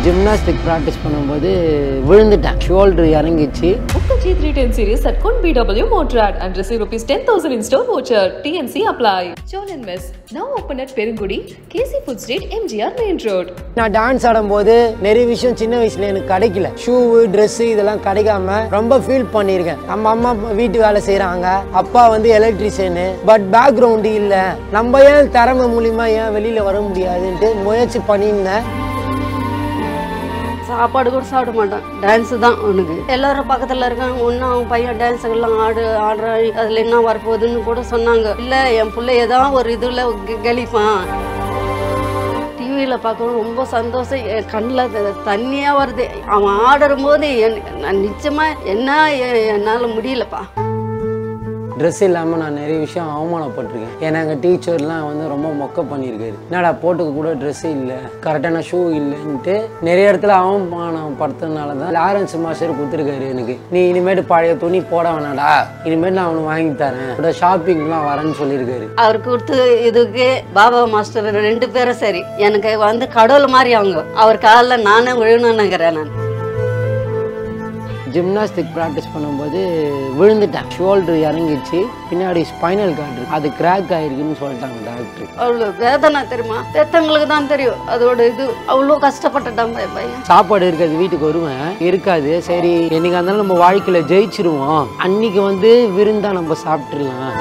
Gymnastic practice பண்ணும்போது விழுந்துட்டேன் shoulder இறங்கிச்சு Book the G310 series at Kun BW Motrad and receive rupees 10,000 in store voucher. TNC apply. Cholan Mess, now open at Perungudi, KC Food Street, MGR Main Road. நான் dance ஆடும்போது நிறைய விஷயம் சின்ன வயசுல எனக்கு கிடைக்கல ஷூவு ட்ரெஸ்ஸு இதெல்லாம் கிடைக்காம ரொம்ப ஃபீல் பண்ணியிருக்கேன் நம்ம அம்மா வீட்டு வேலை செய்கிறாங்க அப்பா வந்து எலக்ட்ரிஷியனு பட் பேக்ரவுண்டு இல்லை நம்ம ஏன் திறமை மூலியமா ஏன் வெளியில் வர முடியாதுன்ட்டு முயற்சி பண்ணியிருந்தேன் சாப்பாடு கூட சாப்பிட மாட்டான் டான்ஸு தான் அவனுக்கு எல்லாரும் பக்கத்தில் இருக்காங்க ஒன்றும் அவன் பையன் டான்ஸுக்கெல்லாம் ஆடு ஆடுறான் அதில் என்ன வரப்போகுதுன்னு கூட சொன்னாங்க இல்லை என் பிள்ளை ஏதாவது ஒரு இதில் கெளிப்பான் டிவியில் பார்க்கவும் ரொம்ப சந்தோஷம் என் கண்ணில் தண்ணியாக வருது அவன் ஆடும்போது என் நான் நிச்சயமாக என்ன எ- என்னால் முடியலப்பா ட்ரெஸ் இல்லாமல் நான் நிறைய விஷயம் அவமானப்பட்டிருக்கேன் ஏன்னா எங்கள் டீச்சர்லாம் வந்து ரொம்ப மொக்க பண்ணியிருக்காரு என்னடா போட்டுக்க கூட ட்ரெஸ்ஸு இல்லை கரெக்டான ஷூ இல்லைன்ட்டு நிறைய இடத்துல அவமானம் படுத்ததுனால தான் லாரன்ஸ் மாஸ்டர் கொடுத்துருக்காரு எனக்கு நீ இனிமேட்டு பழைய துணி போட வேணாடா இனிமேட்டு நான் அவனுக்கு வாங்கி தரேன் கூட ஷாப்பிங்லாம் வரேன்னு சொல்லியிருக்காரு அவர் கொடுத்து இதுக்கு பாபா மாஸ்டர் ரெண்டு பேரும் சரி எனக்கு வந்து கடவுள் மாதிரி அவங்க அவர் காலில் நானே விழுணுன்னுங்கிறேன் நான் ஜிம்னாஸ்டிக் ப்ராக்டிஸ் பண்ணும்போது விழுந்துட்டேன் ஷோல்டர் இறங்கிச்சு பின்னாடி ஸ்பைனல் கார்டு அது கிராக் ஆயிருக்குன்னு சொல்லிட்டாங்க டாக்டர் அவ்வளோ வேதனை தெரியுமா பெத்தவங்களுக்கு தான் தெரியும் அதோட இது அவ்வளோ கஷ்டப்பட்டுட்டான் பையன் பையன் சாப்பாடு இருக்காது வீட்டுக்கு வருவேன் இருக்காது சரி என்னைக்கு இருந்தாலும் நம்ம வாழ்க்கையில ஜெயிச்சிருவோம் அன்னைக்கு வந்து விருந்தா நம்ம சாப்பிட்டுடலாம்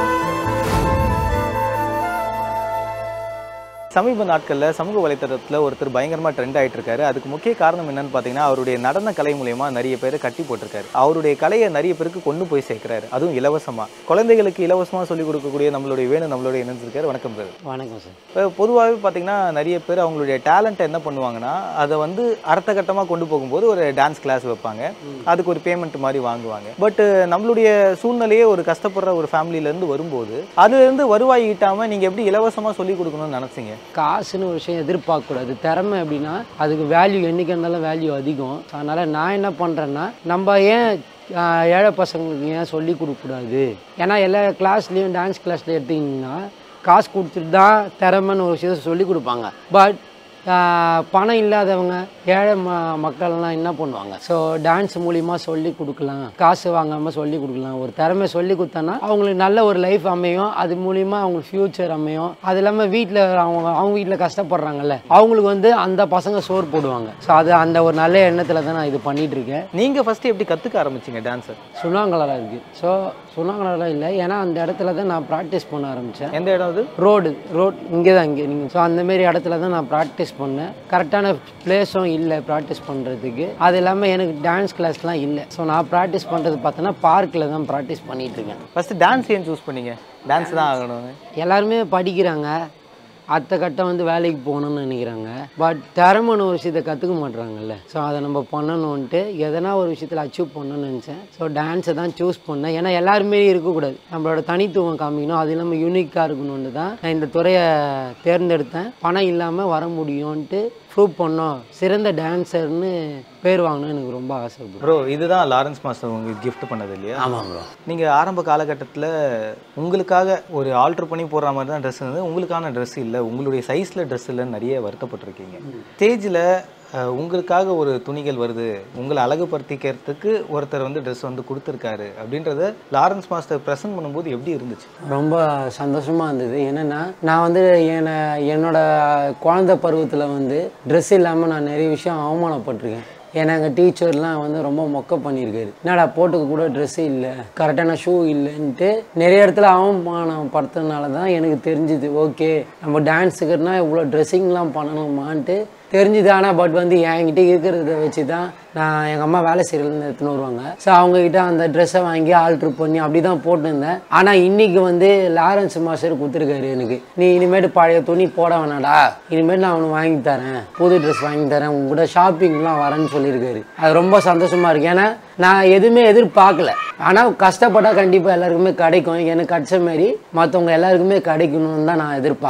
சமீப நாட்களில் சமூக வலைத்தளத்தில் ஒருத்தர் பயங்கரமாக ட்ரெண்ட் ஆயிட்டு இருக்காரு அதுக்கு முக்கிய காரணம் என்னன்னு பார்த்தீங்கன்னா அவருடைய நடன கலை மூலயமா நிறைய பேர் கட்டி போட்டிருக்காரு அவருடைய கலையை நிறைய பேருக்கு கொண்டு போய் சேர்க்கிறாரு அதுவும் இலவசமாக குழந்தைகளுக்கு இலவசமாக சொல்லிக் கொடுக்கக்கூடிய நம்மளுடைய வேணும் நம்மளுடைய இணைஞ்சிருக்காரு வணக்கம் சார் வணக்கம் சார் இப்போ பொதுவாகவே பார்த்தீங்கன்னா நிறைய பேர் அவங்களுடைய டேலண்ட்டை என்ன பண்ணுவாங்கன்னா அதை வந்து அடுத்த கட்டமாக கொண்டு போகும்போது ஒரு டான்ஸ் கிளாஸ் வைப்பாங்க அதுக்கு ஒரு பேமெண்ட் மாதிரி வாங்குவாங்க பட் நம்மளுடைய சூழ்நிலையே ஒரு கஷ்டப்படுற ஒரு ஃபேமிலியிலேருந்து வரும்போது அதுலேருந்து வருவாய் ஈட்டாமல் நீங்கள் எப்படி இலவசமாக சொல்லிக் கொடுக்கணும்னு நினச்சிங்க காசுன்னு ஒரு விஷயம் எதிர்பார்க்கக்கூடாது திறமை அப்படின்னா அதுக்கு வேல்யூ என்னைக்கு இருந்தாலும் வேல்யூ அதிகம் So, அதனால நான் என்ன பண்ணுறேன்னா நம்ம ஏன் ஆஹ், ஏழை பசங்களுக்கு ஏன் சொல்லி கொடுக்கக்கூடாது ஏன்னா எல்லா கிளாஸ்லேயும் டான்ஸ் கிளாஸில் எடுத்தீங்கன்னா காசு கொடுத்துட்டு தான் திறமைன்னு ஒரு விஷயத்தை சொல்லி கொடுப்பாங்க பட் பணம் இல்லாதவங்க ஏழை ம மக்கள்லாம் என்ன பண்ணுவாங்க ஸோ டான்ஸ் மூலிமா சொல்லி கொடுக்கலாம் காசு வாங்காமல் சொல்லி கொடுக்கலாம் ஒரு திறமை சொல்லி கொடுத்தோன்னா அவங்களுக்கு நல்ல ஒரு லைஃப் அமையும் அது மூலிமா அவங்களுக்கு ஃப்யூச்சர் அமையும் அது இல்லாமல் வீட்டில் அவங்க அவங்க வீட்டில் கஷ்டப்படுறாங்கல்ல அவங்களுக்கு வந்து அந்த பசங்க சோறு போடுவாங்க ஸோ அது அந்த ஒரு நல்ல எண்ணத்தில் தான் நான் இது பண்ணிட்டு இருக்கேன் நீங்கள் ஃபஸ்ட்டு எப்படி கற்றுக்க ஆரம்பிச்சிங்க டான்ஸை சுனாங்கலாம் இருக்குது ஸோ சுனாங்கலாம் இல்லை ஏன்னா அந்த இடத்துல தான் நான் ப்ராக்டிஸ் பண்ண ஆரம்பித்தேன் எந்த இடம் அது ரோடு ரோட் இங்கே தான் இங்கே நீங்கள் ஸோ அந்தமாரி இடத்துல தான் நான் ப்ராக்டிஸ் பண்ணேன் கரெக்டான பிளேஸும் இல்லை ப்ராக்டிஸ் பண்ணுறதுக்கு அது இல்லாமல் எனக்கு டான்ஸ் கிளாஸ்லாம் இல்லை ஸோ நான் ப்ராக்டிஸ் பண்ணுறது பார்த்தோன்னா பார்க்கில் தான் ப்ராக்டிஸ் பண்ணிகிட்டு இருக்கேன் ஃபஸ்ட்டு டான்ஸ் ஏன் சூஸ் பண்ணீங்க டான்ஸ் தான் ஆகணும் எல்லாருமே படிக்கிறாங்க அடுத்த கட்டம் வந்து வேலைக்கு போகணும்னு நினைக்கிறாங்க பட் திறமைன்னு ஒரு விஷயத்தை கற்றுக்க மாட்றாங்கல்ல ஸோ அதை நம்ம பண்ணணுன்ட்டு எதனா ஒரு விஷயத்தில் அச்சீவ் பண்ணணும்னு நினச்சேன் ஸோ டான்ஸை தான் சூஸ் பண்ணேன் ஏன்னா எல்லாருமே இருக்கக்கூடாது நம்மளோட தனித்துவம் காமிக்கணும் அது இல்லாமல் யூனிக்காக இருக்கணும்னு தான் நான் இந்த துறையை தேர்ந்தெடுத்தேன் பணம் இல்லாமல் வர முடியும்ன்ட்டு ப்ரூவ் பண்ணோம் சிறந்த டான்ஸர்னு பேர் வாங்கணும்னு எனக்கு ரொம்ப ஆசை bro. ப்ரோ இதுதான் லாரன்ஸ் மாஸ்டர் உங்களுக்கு gift பண்ணது இல்லையா ஆமாம் ப்ரோ நீங்கள் ஆரம்ப காலகட்டத்தில் உங்களுக்காக ஒரு ஆல்ட்ரு பண்ணி போடுற மாதிரி தான் ட்ரெஸ் இருந்தது உங்களுக்கான ட்ரெஸ் இல்லை உங்களுடைய சைஸில் ட்ரெஸ் இல்லைன்னு நிறைய வருத்தப்பட்டிருக்கீங்க ஸ்டேஜில் உங்களுக்காக ஒரு துணிகள் வருது உங்களை அழகுபடுத்திக்கிறதுக்கு ஒருத்தர் வந்து ட்ரெஸ் வந்து கொடுத்துருக்காரு அப்படின்றத லாரன்ஸ் மாஸ்டர் ப்ரெசென்ட் பண்ணும்போது எப்படி இருந்துச்சு ரொம்ப சந்தோஷமாக இருந்தது என்னென்னா நான் வந்து என்னை என்னோட குழந்தை பருவத்தில் வந்து ட்ரெஸ் இல்லாமல் நான் நிறைய விஷயம் அவமானப்பட்டிருக்கேன் ஏன்னா எங்கள் டீச்சர்லாம் வந்து ரொம்ப மொக்க பண்ணியிருக்காரு என்னடா போட்டுக்க கூட ட்ரெஸ்ஸு இல்லை கரெக்டான ஷூ இல்லைன்ட்டு நிறைய இடத்துல அவமானம் படுத்துறதுனால தான் எனக்கு தெரிஞ்சுது ஓகே நம்ம டான்ஸுக்குன்னா இவ்வளோ ட்ரெஸ்ஸிங்லாம் பண்ணணுமான்ட்டு தெரிஞ்சுது ஆனால் பட் வந்து என்கிட்ட இருக்கிறத வச்சு தான் நான் எங்கள் அம்மா வேலை செய்கிறதுலேருந்து எடுத்துன்னு வருவாங்க ஸோ அவங்கக்கிட்ட அந்த ட்ரெஸ்ஸை வாங்கி ஆல்ட்ரு பண்ணி அப்படி தான் போட்டுருந்தேன் ஆனால் இன்னைக்கு வந்து லாரன்ஸ் மாஸ்டர் கொடுத்துருக்காரு எனக்கு நீ இனிமேட்டு பழைய துணி போட வேணாடா இனிமேட்டு நான் அவனுக்கு வாங்கி தரேன் புது ட்ரெஸ் வாங்கி தரேன் உங்க கூட ஷாப்பிங்லாம் வரேன்னு சொல்லியிருக்காரு அது ரொம்ப சந்தோஷமாக இருக்கு ஏன்னா நான் எதுவுமே எதிர்பார்க்கல ஆனால் கஷ்டப்பட்டால் கண்டிப்பாக எல்லாருக்குமே கிடைக்கும் எனக்கு கிடைச்ச மாதிரி மற்றவங்க எல்லாருக்குமே கிடைக்கணும்னு தான் நான் எதிர்பார்க்குறேன்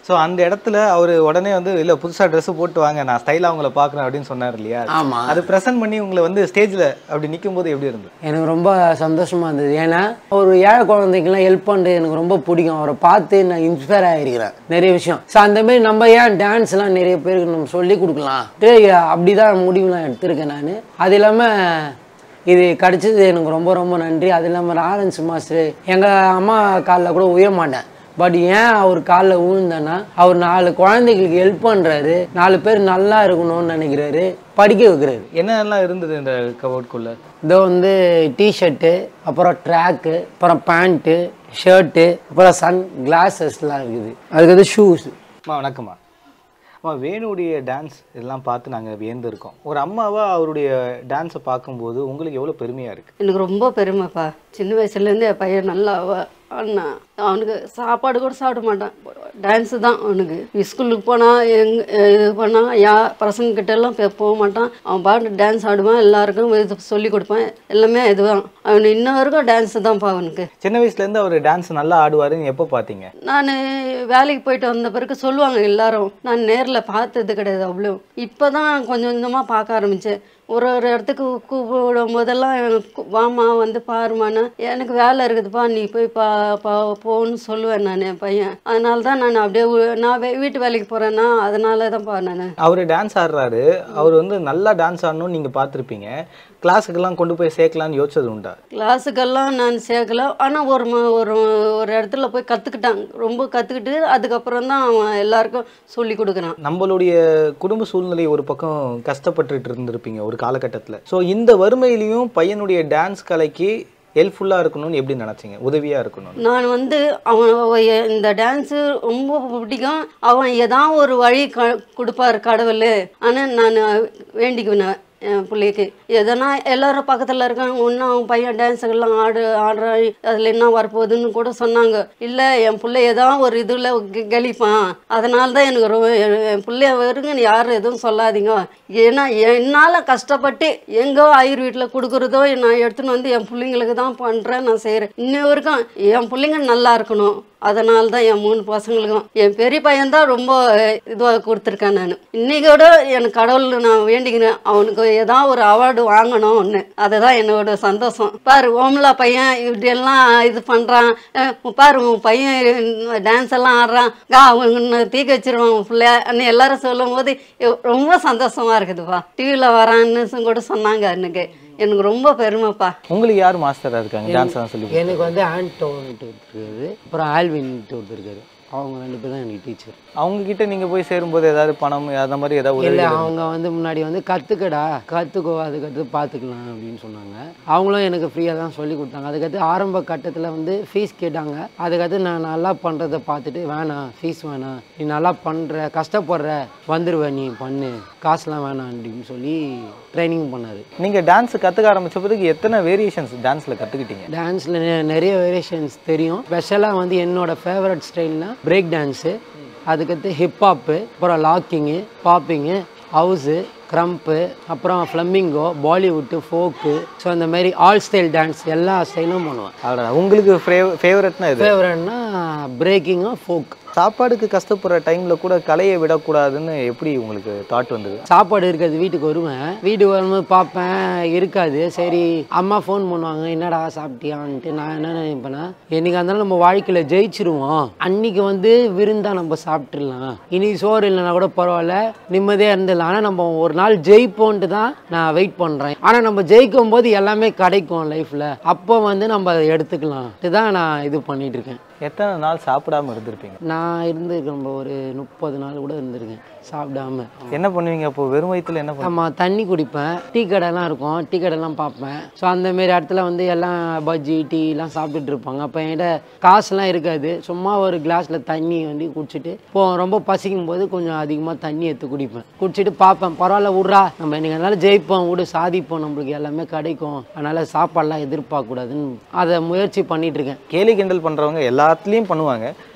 ஸோ அந்த இடத்துல அவர் உடனே வந்து இல்லை புதுசாக ட்ரெஸ் போட்டு வாங்க நான் ஸ்டைலாக அவங்கள பார்க்குறேன் அப்படின்னு சொன்னார் இல்லையா ஆமா அது ப்ரெசென்ட் பண்ணி உங்களை வந்து ஸ்டேஜில் அப்படி நிற்கும் போது எப்படி இருந்தது எனக்கு ரொம்ப சந்தோஷமா இருந்தது ஏன்னா ஒரு ஏழை குழந்தைக்கெல்லாம் ஹெல்ப் பண்ணுறது எனக்கு ரொம்ப பிடிக்கும் அவரை பார்த்து நான் இன்ஸ்பயர் ஆகிருக்கிறேன் நிறைய விஷயம் ஸோ அந்த மாதிரி நம்ம ஏன் டான்ஸ்லாம் நிறைய பேருக்கு நம்ம சொல்லி கொடுக்கலாம் அப்படிதான் முடிவுலாம் எடுத்திருக்கேன் நான் அது இல்லாமல் இது கிடைச்சது எனக்கு ரொம்ப ரொம்ப நன்றி அது இல்லாமல் லாரன்ஸ் மாஸ்டர் எங்கள் அம்மா காலில் கூட உயர மாட்டேன் பட் ஏன் அவர் காலில் விழுந்தேன்னா அவர் நாலு குழந்தைகளுக்கு ஹெல்ப் பண்ணுறாரு நாலு பேர் நல்லா இருக்கணும்னு நினைக்கிறாரு படிக்க வைக்கிறாரு என்னெல்லாம் இருந்தது இந்த கபோர்ட்குள்ளே இதோ வந்து டிஷர்ட்டு அப்புறம் ட்ராக்கு அப்புறம் பேண்ட்டு ஷர்ட்டு அப்புறம் சன் கிளாஸஸ்லாம் இருக்குது அதுக்கு வந்து ஷூஸ் அம்மா வணக்கம்மா அம்மா வேணுடைய டான்ஸ் இதெல்லாம் பார்த்து நாங்கள் வியந்திருக்கோம் ஒரு அம்மாவா அவருடைய டான்ஸை பார்க்கும்போது உங்களுக்கு எவ்வளோ பெருமையாக இருக்குது எனக்கு ரொம்ப பெருமைப்பா சின்ன வயசுலேருந்து என் பையன் நல்லா அவ- அண்ணா அவனுக்கு சாப்பாடு கூட சாப்பிட மாட்டான் டான்ஸு தான் அவனுக்கு ஸ்கூலுக்கு போனால் எங் இது பண்ணால் யா பசங்க கிட்ட எல்லாம் பே- போக மாட்டான் அவன் பாட்டு டான்ஸ் ஆடுவான் எல்லாருக்கும் இது சொல்லி கொடுப்பான் எல்லாமே இதுதான் அவன் இன்ன வரைக்கும் டான்ஸு தான்ப்பா அவனுக்கு சின்ன வயசுலேருந்து அவர் டான்ஸ் நல்லா ஆடுவாருன்னு எப்போ பார்த்தீங்க நான் வேலைக்கு போயிட்டு வந்த பிறகு சொல்லுவாங்க எல்லாரும் நான் நேரில் பார்த்தது கிடையாது அவ்வளோ இப்போ தான் கொஞ்சம் கொஞ்சமாக பார்க்க ஆரம்பித்தேன் ஒரு ஒரு இடத்துக்கு கூப்பிடும் போதெல்லாம் கு- வாம்மா வந்து பாருமான்னு எனக்கு வேலை இருக்குதுப்பா நீ போய் பா பா போன்னு சொல்லுவேன் நான் என் பையன் அதனால தான் நான் அப்படியே வு- நான் வே- வீட்டு வேலைக்கு போகிறேன்னா அதனால தான்ப்பா நான் அவர் டான்ஸ் ஆடுறாரு அவர் வந்து நல்லா டான்ஸ் ஆடணும்னு நீங்கள் பார்த்துருப்பீங்க கிளாஸுக்கெல்லாம் கொண்டு போய் சேர்க்கலான்னு யோசிச்சது உண்டா கிளாஸுக்கெல்லாம் நான் சேர்க்கல ஆனால் ஒரு ம- ஒரு ஒரு இடத்துல போய் கற்றுக்கிட்டாங்க ரொம்ப கற்றுக்கிட்டு அதுக்கப்புறம் தான் அவன் எல்லாருக்கும் சொல்லி கொடுக்குறான் நம்மளுடைய குடும்ப சூழ்நிலை ஒரு பக்கம் கஷ்டப்பட்டுட்டு இருந்திருப்பீங்க ஒரு காலகட்டத்தில் ஸோ இந்த வறுமையிலையும் பையனுடைய டான்ஸ் கலைக்கு ஹெல்ப்ஃபுல்லாக இருக்கணும்னு எப்படி நினச்சிங்க உதவியாக இருக்கணும் நான் வந்து அவன் அவ எ- இந்த டான்ஸு ரொம்ப பிடிக்கும் அவன் ஏதாவது ஒரு வழி க கொடுப்பாரு கடவுள் ஆனால் நான் வேண்டிக்குவேன் என் பிள்ளைக்கு எதனா எல்லாரும் பக்கத்தில் இருக்காங்க ஒன்றும் அவன் பையன் டான்ஸுக்கெல்லாம் ஆடு ஆடுறான் அதில் என்ன வரப்போகுதுன்னு கூட சொன்னாங்க இல்லை என் பிள்ளை ஏதாவது ஒரு இதில் கெளிப்பான் அதனால தான் எனக்கு ரொம்ப என் என் பிள்ளைய வருங்க யாரும் எதுவும் சொல்லாதீங்க ஏன்னா என்னால் கஷ்டப்பட்டு எங்கோ ஆயுர் வீட்டில் கொடுக்குறதோ நான் எடுத்துன்னு வந்து என் பிள்ளைங்களுக்கு தான் பண்ணுறேன் நான் செய்கிறேன் இன்ன வரைக்கும் என் பிள்ளைங்க நல்லா இருக்கணும் அதனால தான் என் மூணு பசங்களுக்கும் என் பெரிய பையன் தான் ரொம்ப இதுவாக கொடுத்துருக்கேன் நான் இன்னைக்கோட எனக்கு கடவுள் நான் வேண்டிக்கிறேன் அவனுக்கு ஏதாவது ஒரு அவார்டு வாங்கணும் ஒன்று அதுதான் என்னோட சந்தோஷம் பாரு ஓம்லா பையன் இப்படி எல்லாம் இது பண்ணுறான் பாரு உன் பையன் டான்ஸ் எல்லாம் ஆடுறான் கா அவன் தீக்க வச்சிருவான் உன் பிள்ளைய அன்னு எல்லாரும் சொல்லும் போது எ- ரொம்ப சந்தோஷமா இருக்குதுப்பா டிவியில் வரான்னு கூட சொன்னாங்க அன்னைக்கு எனக்கு ரொம்ப பெருமைப்பா உங்களுக்கு யார் மாஸ்டராக இருக்காங்க டான்ஸ் தான் சொல்லி எனக்கு வந்து ஆண்டோன்ட்டு இருக்காரு அப்புறம் ஆல்வின்ட்டு ஒருத்தர் இருக்காரு அவங்க ரெண்டு பேர் தான் எனக்கு டீச்சர் அவங்க கிட்ட நீங்க போய் சேரும்போது ஏதாவது பணம் அந்த மாதிரி ஏதாவது உதவி இல்லை அவங்க வந்து முன்னாடி வந்து கற்றுக்கடா கற்றுக்கோ அதுக்கடுத்து பார்த்துக்கலாம் அப்படின்னு சொன்னாங்க அவங்களும் எனக்கு ஃப்ரீயாக தான் சொல்லி கொடுத்தாங்க அதுக்கடுத்து ஆரம்ப கட்டத்தில் வந்து ஃபீஸ் கேட்டாங்க அதுக்கடுத்து நான் நல்லா பண்ணுறதை பார்த்துட்டு வேணாம் ஃபீஸ் வேணாம் நீ நல்லா பண்ணுற கஷ்டப்படுற வந்துடுவ நீ பண்ணு காசுலாம் வேணாம் அப்படின்னு சொல்லி ட்ரைனிங் பண்ணார் நீங்க டான்ஸ் கத்துக்க ஆரம்பிச்ச பிறகு எத்தனை வேரியேஷன்ஸ் டான்ஸ்ல கத்துக்கிட்டீங்க டான்ஸில் நிறைய வேரியேஷன்ஸ் தெரியும் ஸ்பெஷலாக வந்து என்னோட ஃபேவரட் ஸ்டைல்னா பிரேக் டான்ஸு அதுக்கடுத்து ஹிப்ஹாப்பு அப்புறம் லாக்கிங்கு பாப்பிங்கு ஹவுஸு க்ரம்ப்பு அப்புறம் ஃப்ளமிங்கோ பாலிவுட்டு ஃபோக்கு ஸோ அந்த மாதிரி ஆல் ஸ்டைல் டான்ஸ் எல்லா ஸ்டைலும் பண்ணுவேன் அடடா, உங்களுக்கு ஃபேவரட்னா இது ஃபேவரட்னா பிரேக்கிங்கும் ஃபோக் சாப்பாடுக்கு கஷ்டப்படுற டைம்ல கூட கலையை விடக்கூடாதுன்னு எப்படி உங்களுக்கு தாட் வந்தது சாப்பாடு இருக்காது வீட்டுக்கு வருவேன் வீட்டுக்கு வரும்போது பார்ப்பேன் இருக்காது சரி அம்மா ஃபோன் பண்ணுவாங்க என்னடா சாப்பிட்டியான்ட்டு நான் என்ன நினைப்பேன்னா என்னைக்கு இருந்தாலும் நம்ம வாழ்க்கையில் ஜெயிச்சிருவோம் அன்னைக்கு வந்து விருந்தா நம்ம சாப்பிட்றலாம் இன்னைக்கு சோறு இல்லைன்னா கூட பரவாயில்ல நிம்மதியாக இருந்துடலாம் ஆனால் நம்ம ஒரு நாள் ஜெயிப்போன்ட்டு தான் நான் வெயிட் பண்ணுறேன் ஆனால் நம்ம ஜெயிக்கும் போது எல்லாமே கிடைக்கும் லைஃப்பில் அப்போ வந்து நம்ம அதை எடுத்துக்கலாம் இதுதான் நான் இது பண்ணிட்டு இருக்கேன் எத்தனை நாள் சாப்பிடாம இருந்திருப்பீங்க நான் இருந்திருக்கேன் நம்ம ஒரு முப்பது நாள் கூட இருந்திருக்கேன் சாப்பிடாம என்ன பண்ணுவீங்க அப்போ வெறும் வயித்துல என்ன பண்ணுவீங்க ஆமாம் தண்ணி குடிப்பேன் டீ கடைலாம் இருக்கும் டீ கடைலாம் பார்ப்பேன் ஸோ அந்த மாரி இடத்துல வந்து எல்லாம் பஜ்ஜி டீலாம் சாப்பிட்டுட்டு இருப்பாங்க அப்போ என்கிட்ட காசுலாம் இருக்காது சும்மா ஒரு கிளாஸில் தண்ணி வந்து குடிச்சிட்டு இப்போ ரொம்ப பசிக்கும் போது கொஞ்சம் அதிகமாக தண்ணி எடுத்து குடிப்பேன் குடிச்சிட்டு பார்ப்பேன் பரவாயில்ல விட்றா நம்ம இன்னைக்கு அதனால ஜெயிப்போம் விடு சாதிப்போம் நம்மளுக்கு எல்லாமே கிடைக்கும் அதனால் சாப்பாடெலாம் எதிர்பார்க்கக்கூடாதுன்னு அதை முயற்சி பண்ணிட்டு இருக்கேன் கேலி கிண்டல் பண்றவங்க எல்லாத்துலயும் பண்ணுவாங்க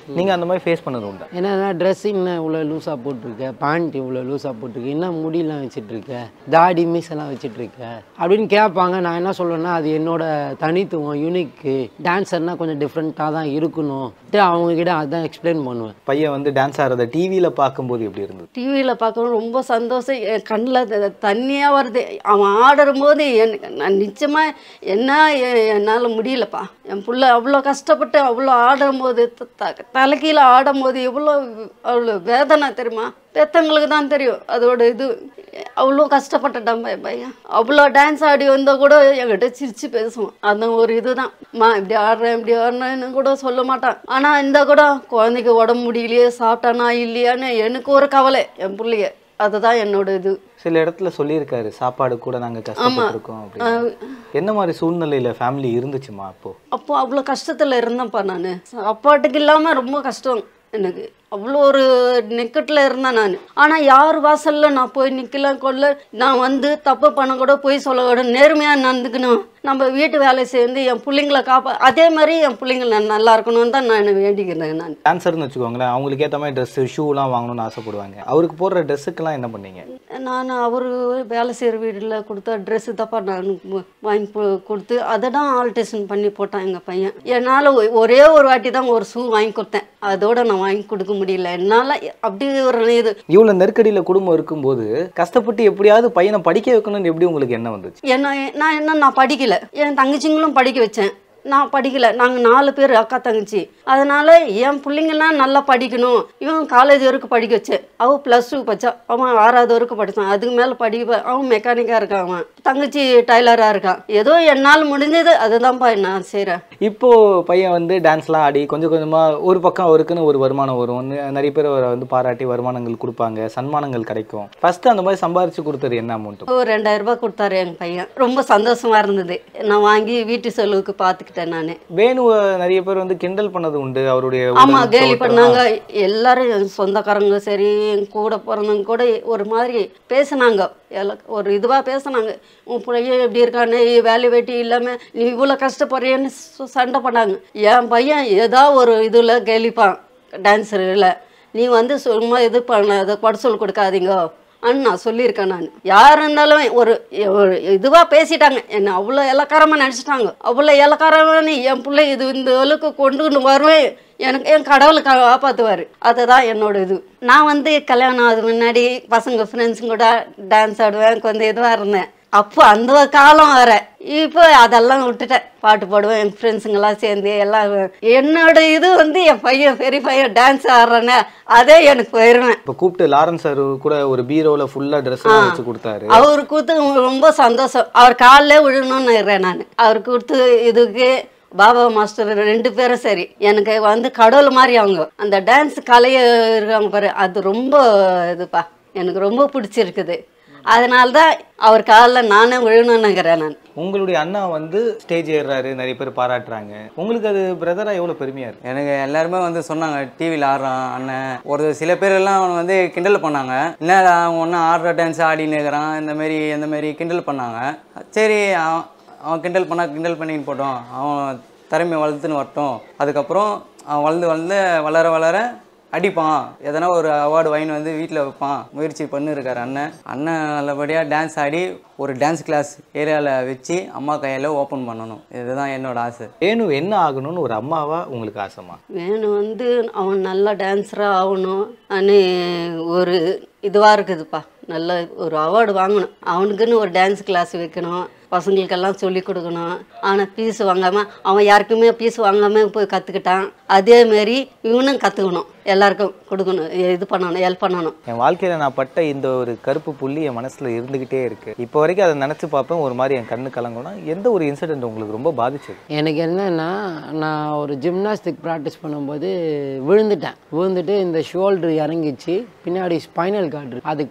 நீங்கள் அந்த மாதிரி ஃபேஸ் பண்ணது உண்டா என்னன்னா ட்ரெஸ்ஸிங் இவ்வளோ லூஸாக போட்டிருக்க பேண்ட் இவ்வளோ லூஸாக போட்டிருக்க என்ன முடியெல்லாம் வச்சுட்டு இருக்க தாடி மீசெல்லாம் வச்சுட்டு இருக்க அப்படின்னு கேட்பாங்க நான் என்ன சொல்லுவேன்னா அது என்னோட தனித்துவம் யூனிக்கு டான்ஸர்னா கொஞ்சம் டிஃப்ரெண்ட்டாக தான் இருக்கணும் அவங்க கிட்ட அதான் எக்ஸ்பிளைன் பண்ணுவேன் பையன் வந்து டான்ஸ் ஆடுறத டிவியில் பார்க்கும்போது எப்படி இருந்தது டிவியில் பார்க்கவும் ரொம்ப சந்தோஷம் என் கண்ணில் தண்ணியாக வருது அவன் ஆடும்போது எனக்கு நான் நிச்சயமாக என்ன எ- என்னால் முடியலப்பா என் புள்ள அவ்வளோ கஷ்டப்பட்டு அவ்வளோ ஆடும்போது த- த- தலைகீழ ஆடும்போது எவ்வளோ அவ்வளோ வேதனை தெரியுமா பெத்தவங்களுக்கு தான் தெரியும் அதோட இது அவ்வளோ கஷ்டப்பட்டுட்டான் பையன் பையன் அவ்வளோ டான்ஸ் ஆடி வந்தால் கூட என்கிட்ட சிரிச்சு பேசுவான் அந்த ஒரு இதுதான் மா இப்படி ஆடுறேன் இப்படி ஆடுறேன்னு கூட சொல்ல மாட்டான் ஆனால் இந்த கூட குழந்தைக்கு உடம்பு முடியலையே சாப்பிட்டானா இல்லையான்னு எனக்கு ஒரு கவலை என் பிள்ளைய அதுதான் என்னோட இது சில இடத்துல சொல்லியிருக்காரு சாப்பாடு கூட நாங்கள் கஷ்டப்பட்டிருக்கோம் அப்படின்னு என்ன மாதிரி சூழ்நிலையில் ஃபேமிலி இருந்துச்சுமா அப்போ அப்போ அவ்வளோ கஷ்டத்தில் இருந்தேன்ப்பா நான் சாப்பாட்டுக்கு இல்லாமல் ரொம்ப கஷ்டம் எனக்கு அவ்வளோ ஒரு நெக்கட்டில் இருந்தேன் நான் ஆனால் யார் வாசலில் நான் போய் நிற்கலாம் கொள்ள நான் வந்து தப்பு பண்ண கூட போய் சொல்ல கூட நேர்மையாக நடந்துக்கணும் நம்ம வீட்டு வேலை சேர்ந்து என் பிள்ளைங்கள காப்பா அதே மாதிரி என் பிள்ளைங்க நான் நல்லா இருக்கணும்னு தான் நான் வேண்டிக்கிறேன் நான் டான்ஸர்னு வச்சுக்கோங்களேன் அவங்களுக்கு ஏற்ற மாதிரி ட்ரெஸ்ஸு ஷூலாம் வாங்கணும்னு ஆசைப்படுவாங்க அவருக்கு போடுற ட்ரெஸ்ஸுக்கெல்லாம் என்ன பண்ணீங்க நான் அவர் வேலை செய்கிற வீட்டில் கொடுத்த ட்ரெஸ்ஸு தப்பா நான் மு- வாங்கி கு- கொடுத்து அதை தான் ஆல்ட்ரேஷன் பண்ணி போட்டான் எங்கள் பையன் என்னால் ஒரே ஒரு வாட்டி தான் ஒரு ஷூ வாங்கி கொடுத்தேன் அதோட நான் வாங்கி கொடுக்க முடியல என்னால் அப்படி ஒரு இது இவ்வளோ நெருக்கடியில் குடும்பம் இருக்கும்போது கஷ்டப்பட்டு எப்படியாவது பையனை படிக்க வைக்கணும்னு எப்படி உங்களுக்கு என்ன வந்துச்சு என்ன நான் என்ன நான் படிக்கல என் தங்கச்சிங்களும் படிக்க வச்சேன் நான் படிக்கல நாங்கள் நாலு பேர் அக்கா தங்கச்சி அதனால என் பிள்ளைங்கெல்லாம் நல்லா படிக்கணும் இவன் காலேஜ் வரைக்கும் படிக்க வச்சேன் அவன் ப்ளஸ் டூ படித்தான் அவன் ஆறாவது வரைக்கும் படித்தான் அதுக்கு மேலே படிக்க அவன் மெக்கானிக்காக இருக்கான் அவன் தங்கச்சி டைலராக இருக்கான் ஏதோ என்னால் முடிஞ்சது அதுதான்ப்பா நான் செய்கிறேன் இப்போ பையன் வந்து டான்ஸ்லாம் ஆடி கொஞ்சம் கொஞ்சமா ஒரு பக்கம் அவருக்குன்னு ஒரு வருமானம் வரும் நி- நிறைய பேர் அவரை வந்து பாராட்டி வருமானங்கள் கொடுப்பாங்க சன்மானங்கள் கிடைக்கும் ஃபர்ஸ்ட் அந்த மாதிரி சம்பாரிச்சு கொடுத்தது என்ன அமௌண்ட் ஒரு ரெண்டாயிரம் ரூபாய் கொடுத்தாரு எங்கள் பையன் ரொம்ப சந்தோஷமா இருந்தது நான் வாங்கி வீட்டு செலவுக்கு பார்த்துக்கிட்டேன் நான் வேணுவை நிறைய பேர் வந்து கிண்டல் பண்ணது உண்டு அவருடைய ஆமா உடல் கேலி தோற்றம். பண்ணாங்க எல்லாரும் என் சொந்தக்காரங்க சரி என் கூட பிறந்தவங்க கூட ஒரு மாதிரி பேசுனாங்க எல்லா ஒரு இதுவாக பேசுனாங்க உன் பிள்ளைய எப்படி இருக்கானே வேலை வெட்டி இல்லாமல் நீ இவ்வளோ கஷ்டப்படுறியன்னு ச- சண்டை பண்ணாங்க என் பையன் ஏதோ ஒரு இதில் கேலிப்பான் டான்ஸரில் நீ வந்து சும்மா இது பண்ண அதை குடச்சொல் கொடுக்காதீங்க அன்னு நான் சொல்லியிருக்கேன் நான் யார் இருந்தாலும் ஒரு ஒரு இதுவாக பேசிட்டாங்க என்னை அவ்வளோ இலக்காரமாக நினச்சிட்டாங்க அவ்வளோ இலக்காரமாக நீ என் பிள்ளை இது இந்த அளவுக்கு கொண்டுன்னு வருவேன் எனக்கு என் கடவுளை காப்பாற்றுவார் அதுதான் என்னோட இது நான் வந்து கல்யாணம் ஆகுது முன்னாடி பசங்க ஃப்ரெண்ட்ஸுங்க கூட டான்ஸ் ஆடுவேன் கொஞ்சம் இதுவாக இருந்தேன் அப்போ அந்த காலம் வர இப்போ அதெல்லாம் விட்டுட்டேன் பாட்டு பாடுவேன் என் ஃப்ரெண்ட்ஸுங்கெல்லாம் சேர்ந்து எல்லாம் என்னோட இது வந்து என் பையன் பெரிய பையன் டான்ஸ் ஆடுறானே அதே எனக்கு போயிடுவேன் இப்போ கூப்பிட்டு லாரன்ஸ் சார் கூட ஒரு பீரோல ஃபுல்லா ட்ரெஸ் வச்சு கொடுத்தாரு அவர் கொடுத்து ரொம்ப சந்தோஷம் அவர் காலில் விழணும்னு இருக்கிறேன் நான் அவர் கொடுத்து இதுக்கு பாபா மாஸ்டர் ரெண்டு பேரும் சரி எனக்கு வந்து கடவுள் மாதிரி அவங்க அந்த டான்ஸ் கலைய இருக்காங்க பாரு அது ரொம்ப இதுப்பா எனக்கு ரொம்ப பிடிச்சிருக்குது அதனால தான் அவர் காலில் நானே விழணும்னுங்கிறேன் நான் உங்களுடைய அண்ணா வந்து ஸ்டேஜ் ஏறுறாரு நிறைய பேர் பாராட்டுறாங்க உங்களுக்கு அது பிரதரா எவ்வளவு பெருமையா இருக்கு எனக்கு எல்லாருமே வந்து சொன்னாங்க டிவியில் ஆடுறான் அண்ணன் ஒரு சில பேர் எல்லாம் அவனை வந்து கிண்டல் பண்ணாங்க என்னடா அவன் ஒன்றும் ஆடுற டான்ஸ் ஆடின்னு இருக்கிறான் இந்த மாதிரி இந்த மாதிரி கிண்டல் பண்ணாங்க சரி அவன் அவன் கிண்டல் பண்ணா கிண்டல் பண்ணின்னு போட்டோம் அவன் திறமையை வளர்த்துன்னு வரட்டும் அதுக்கப்புறம் அவன் வளர்ந்து வளர்ந்து வளர வளர அடிப்பான் எதனா ஒரு அவார்டு வாங்கி வந்து வீட்டில் வைப்பான் முயற்சி பண்ணிருக்காரு அண்ணன் அண்ணன் நல்லபடியாக டான்ஸ் ஆடி ஒரு டான்ஸ் கிளாஸ் ஏரியாவில் வச்சு அம்மா கையில் ஓப்பன் பண்ணணும் இதுதான் என்னோட ஆசை வேணு என்ன ஆகணும்னு ஒரு அம்மாவா உங்களுக்கு ஆசைமா வேணும் வந்து அவன் நல்ல டான்ஸராக ஆகணும் அனு ஒரு இதுவாக இருக்குதுப்பா நல்ல ஒரு அவார்டு வாங்கணும் அவனுக்குன்னு ஒரு டான்ஸ் கிளாஸ் வைக்கணும் பசங்களுக்கெல்லாம் சொல்லி கொடுக்கணும் ஆனால் பீஸ் வாங்காமல் அவன் யாருக்குமே பீஸ் வாங்காமல் போய் கற்றுக்கிட்டான் அதேமாரி இவனும் கற்றுக்கணும் எல்லாருக்கும் கொடுக்கணும் இது பண்ணணும் ஹெல்ப் பண்ணணும் என் வாழ்க்கையில நான் பட்ட இந்த ஒரு கருப்பு புள்ளி என் மனசுல இருந்துகிட்டே இருக்கு இப்போ வரைக்கும் அதை நினைச்சு பார்ப்பேன் ஒரு மாதிரி என் கண்ணு கலங்கும்னா எந்த ஒரு இன்சிடென்ட் உங்களுக்கு ரொம்ப பாதிச்சது எனக்கு என்னன்னா நான் ஒரு ஜிம்னாஸ்டிக் ப்ராக்டிஸ் பண்ணும்போது விழுந்துட்டேன் விழுந்துட்டு இந்த ஷோல்டர் இறங்கிச்சு பின்னாடி ஸ்பைனல் கார்டு அது கிராக் ஆகி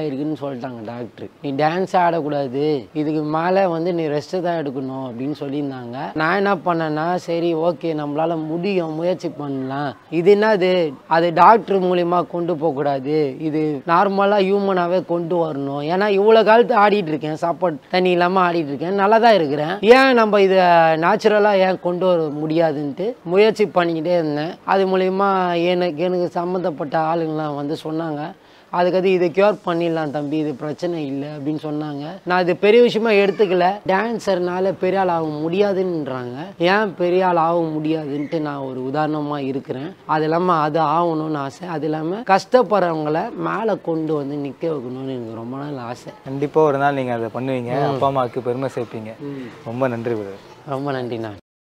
ஆயிருக்குன்னு சொல்லிட்டாங்க டாக்டர் நீ டான்ஸ் ஆடக்கூடாது இதுக்கு மேலே வந்து நீ ரெஸ்ட்டு தான் எடுக்கணும் அப்படின்னு சொல்லியிருந்தாங்க நான் என்ன பண்ணேன்னா சரி ஓகே நம்மளால முடியும் முயற்சி பண்ணலாம் இது என்னது அது டாக்டர் மூலியமா கொண்டு போகக்கூடாது இது நார்மலாக ஹியூமனாகவே கொண்டு வரணும் ஏன்னா இவ்வளோ காலத்து ஆடிட்டு இருக்கேன் சாப்பாடு தண்ணி இல்லாமல் ஆடிட்டு இருக்கேன் நல்லா தான் இருக்கிறேன் ஏன் நம்ம இதை நேச்சுரலாக ஏன் கொண்டு வர முடியாதுன்ட்டு முயற்சி பண்ணிக்கிட்டே இருந்தேன் அது மூலிமா எனக்கு எனக்கு சம்மந்தப்பட்ட ஆளுங்களாம் வந்து சொன்னாங்க அதுக்கது இதை க்யூர் பண்ணிடலாம் தம்பி இது பிரச்சனை இல்லை அப்படின்னு சொன்னாங்க நான் இது பெரிய விஷயமா எடுத்துக்கல டான்ஸர்னால பெரிய ஆள் ஆக முடியாதுன்றாங்க ஏன் பெரிய ஆள் ஆக முடியாதுன்ட்டு நான் ஒரு உதாரணமாக இருக்கிறேன் அது இல்லாமல் அது ஆகணும்னு ஆசை அது இல்லாமல் கஷ்டப்படுறவங்கள மேலே கொண்டு வந்து நிற்க வைக்கணும்னு எனக்கு ரொம்ப நாள் ஆசை கண்டிப்பாக ஒரு நாள் நீங்கள் அதை பண்ணுவீங்க அப்பா அம்மாவுக்கு பெருமை சேர்ப்பீங்க ரொம்ப நன்றி பிரதர் ரொம்ப நன்றிண்ணா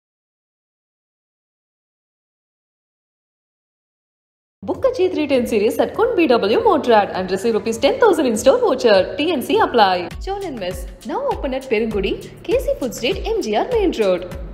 Book a G310 series at Kun BW Motrad and receive rupees 10,000 in store voucher. TNC apply. Cholan Mess, now open at Perungudi, KC Food Street, MGR Main Road.